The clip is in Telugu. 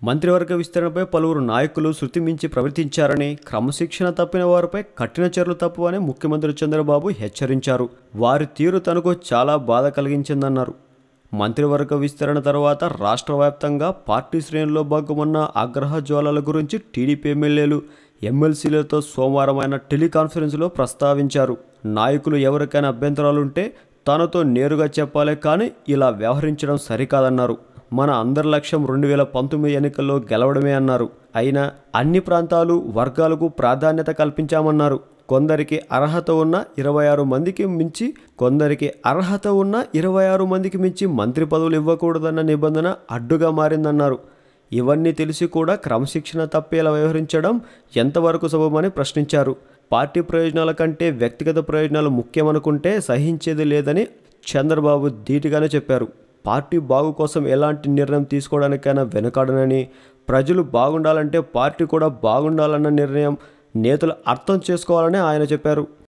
మంత్రివర్గ విస్తరణపై పలువురు నాయకులు శృతి మించి ప్రవర్తించారని క్రమశిక్షణ తప్పిన వారిపై కఠిన చర్యలు తప్పవని ముఖ్యమంత్రి చంద్రబాబు హెచ్చరించారు వారి తీరు తనకు చాలా బాధ కలిగించిందన్నారు మంత్రివర్గ విస్తరణ తర్వాత రాష్ట్ర వ్యాప్తంగా పార్టీ శ్రేణుల్లో భాగమన్న ఆగ్రహ జ్వాలల గురించి టీడీపీ ఎమ్మెల్యేలు ఎమ్మెల్సీలతో సోమవారం ఆయన టెలికాన్ఫరెన్స్లో ప్రస్తావించారు నాయకులు ఎవరికైనా అభ్యంతరాలుంటే తనతో నేరుగా చెప్పాలే కానీ ఇలా వ్యవహరించడం సరికాదన్నారు మన అందరి లక్ష్యం రెండు వేల పంతొమ్మిది ఎన్నికల్లో గెలవడమే అన్నారు అయినా అన్ని ప్రాంతాలు వర్గాలకు ప్రాధాన్యత కల్పించామన్నారు కొందరికి అర్హత ఉన్న ఇరవై ఆరు మందికి మించి కొందరికి అర్హత ఉన్న ఇరవై ఆరు మందికి మించి మంత్రి పదవులు ఇవ్వకూడదన్న నిబంధన అడ్డుగా మారిందన్నారు ఇవన్నీ తెలిసి కూడా క్రమశిక్షణ తప్పేలా వ్యవహరించడం ఎంతవరకు శుభమని ప్రశ్నించారు పార్టీ ప్రయోజనాల కంటే వ్యక్తిగత ప్రయోజనాలు ముఖ్యమనుకుంటే సహించేది లేదని చంద్రబాబు ధీటుగానే చెప్పారు పార్టీ బాగు కోసం ఎలాంటి నిర్ణయం తీసుకోవడానికైనా వెనుకాడనని ప్రజలు బాగుండాలంటే పార్టీ కూడా బాగుండాలన్న నిర్ణయం నేతలు అర్థం చేసుకోవాలని ఆయన చెప్పారు